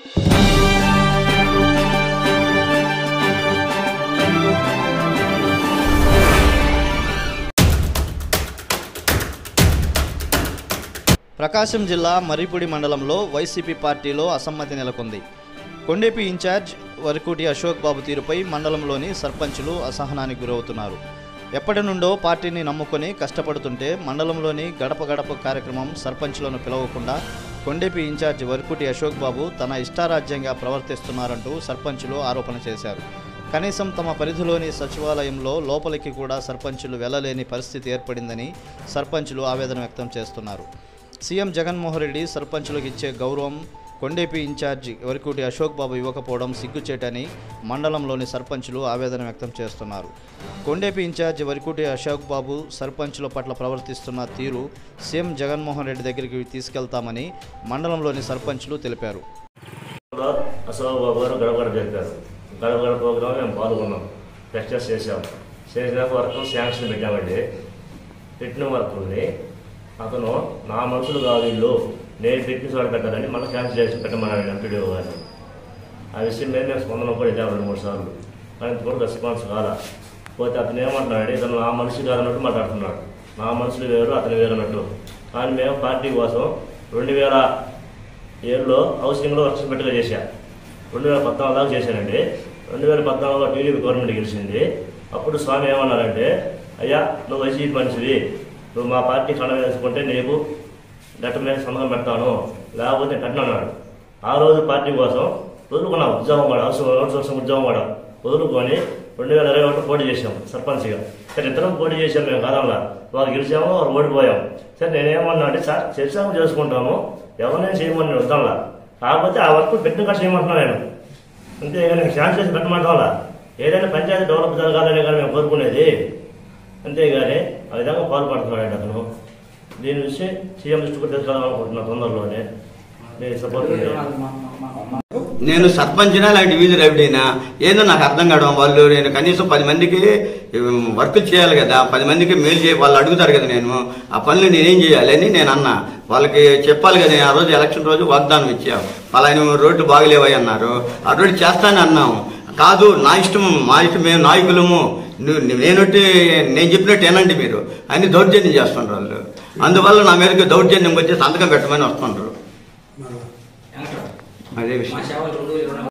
ప్రకాశం జిల్లా మర్రిపూడి మండలంలో వైసీపీ పార్టీలో అసమ్మతి నెలకొంది కొండేపి ఇన్ఛార్జ్ వరకుటి అశోక్ బాబు తీరుపై మండలంలోని సర్పంచులు అసహనానికి గురవుతున్నారు ఎప్పటి నుండో పార్టీని నమ్ముకొని కష్టపడుతుంటే మండలంలోని గడప గడప కార్యక్రమం సర్పంచులను పిలవకుండా కొండేపి ఇన్ఛార్జ్ వరకుటి అశోక్ బాబు తన ఇష్టారాజ్యంగా ప్రవర్తిస్తున్నారంటూ సర్పంచులు ఆరోపణ చేశారు కనీసం తమ పరిధిలోని సచివాలయంలో లోపలికి కూడా సర్పంచులు వెళ్ళలేని పరిస్థితి ఏర్పడిందని సర్పంచులు ఆవేదన వ్యక్తం చేస్తున్నారు సీఎం జగన్మోహన్ రెడ్డి సర్పంచులకు ఇచ్చే గౌరవం కొండేపి ఇన్ఛార్జి వరకుటి అశోక్ బాబు ఇవ్వకపోవడం సిగ్గుచేటని మండలంలోని సర్పంచులు ఆవేదన వ్యక్తం చేస్తున్నారు కొండేపి ఇన్ఛార్జి వరకుటి అశోక్ బాబు సర్పంచుల పట్ల ప్రవర్తిస్తున్న తీరు సీఎం జగన్మోహన్ రెడ్డి దగ్గరికి తీసుకెళ్తామని మండలంలోని సర్పంచులు తెలిపారు లో అశోక్ బాబు గారు గడప గడప చెప్పారు గడప గడప ప్రోగ్రామ్ మేము పాల్గొన్నాం టెస్టర్స్ చేసాం చేసిన వర్క్ శాంక్షన్ పెట్టామండి పెట్టిన వర్క్ని అతను నా మనుషులు కాదు వీళ్ళు నేను పెట్టిన చోట పెట్టాలని మళ్ళీ క్యాన్సిల్ చేసి పెట్టమన్నాడు ఎంపీడీఓ గారు ఆ విషయం మీద మేము స్పందన కూడా ఇద్దాం రెండు మూడు సార్లు కానీ కూడా రెస్పాన్స్ కాలా పోతే అతను ఏమంటున్నాడు ఇతను నా మనిషి కాదన్నట్టు మాట్లాడుతున్నాడు నా మనుషులు వేరు అతను వేరు అన్నట్టు కానీ మేము పార్టీ కోసం రెండు వేల ఏడులో హౌసింగ్లో వర్క్స్ పెట్టగా చేశా రెండు వేల పద్నాలుగు దాకా చేశానండి రెండు వేల పద్నాలుగులో టీడీపీ గవర్నమెంట్ గెలిచింది అప్పుడు స్వామి ఏమన్నారంటే అయ్యా నువ్వు వైసీపీ మనిషివి నువ్వు మా పార్టీ కండ వేసుకుంటే నీకు లెటర్ మీద సంతకం పెడతాను లేకపోతే కట్టిన అన్నాడు ఆ రోజు పార్టీ కోసం వదులుకున్నాం ఉద్యోగం కూడా అవసరం రెండు సంవత్సరం ఉద్యోగం కూడా వదులుకొని రెండు వేల ఇరవై ఒకటి పోటీ చేసాం సర్పంచ్గా సరే ఇద్దరం పోటీ చేసాం మేము కాదంలా వాళ్ళు గెలిచాము వాళ్ళు ఓడిపోయాం సరే నేనేమన్నా అంటే సార్ చర్చాము చేసుకుంటాము ఎవరినైనా చేయమని వద్దాంలా కాకపోతే ఆ వర్క్ పెట్టిన కష్టం చేయమంటున్నాను నేను అంతేగాని ఛాన్స్ చేసి పెట్టమంటాంలా ఏదైనా పంచాయతీ డెవలప్ జరగాలనే కానీ మేము కోరుకునేది అంతేగాని ఆ విధంగా పాల్పడుతున్నాడు అతను దీని విషయం సీఎం దృష్టి కూడా తీసుకెళ్ళాలనుకుంటున్నా తొందరలోనే నేను సపోర్ట్ నేను సర్పంచినా లాంటి వీధి రవిడైనా ఏందో నాకు అర్థం కావడం వాళ్ళు నేను కనీసం పది మందికి ఉమ్, వర్క్ చేయాలి కదా పది మందికి మేలు చేయ వాళ్ళు అడుగుతారు కదా నేను ఆ పనులు నేనేం చేయాలి అని నేను అన్నా వాళ్ళకి చెప్పాలి కదా నేను ఆ రోజు ఎలక్షన్ రోజు వాగ్దానం ఇచ్చాం పలాని రోడ్డు బాగలేవని అన్నారు ఆ రోడ్డు చేస్తానని అన్నాము కాదు నా ఇష్టం మా ఇష్టం మేము నాయకులము నువ్వు నేనొట్టి నేను చెప్పినట్టు ఏనండి మీరు అని దౌర్జన్యం చేస్తుండ్రు వాళ్ళు అందువల్ల నా మీదకి దౌర్జన్యం వచ్చి సంతకం పెట్టమని వస్తుండ్రు అదే విషయం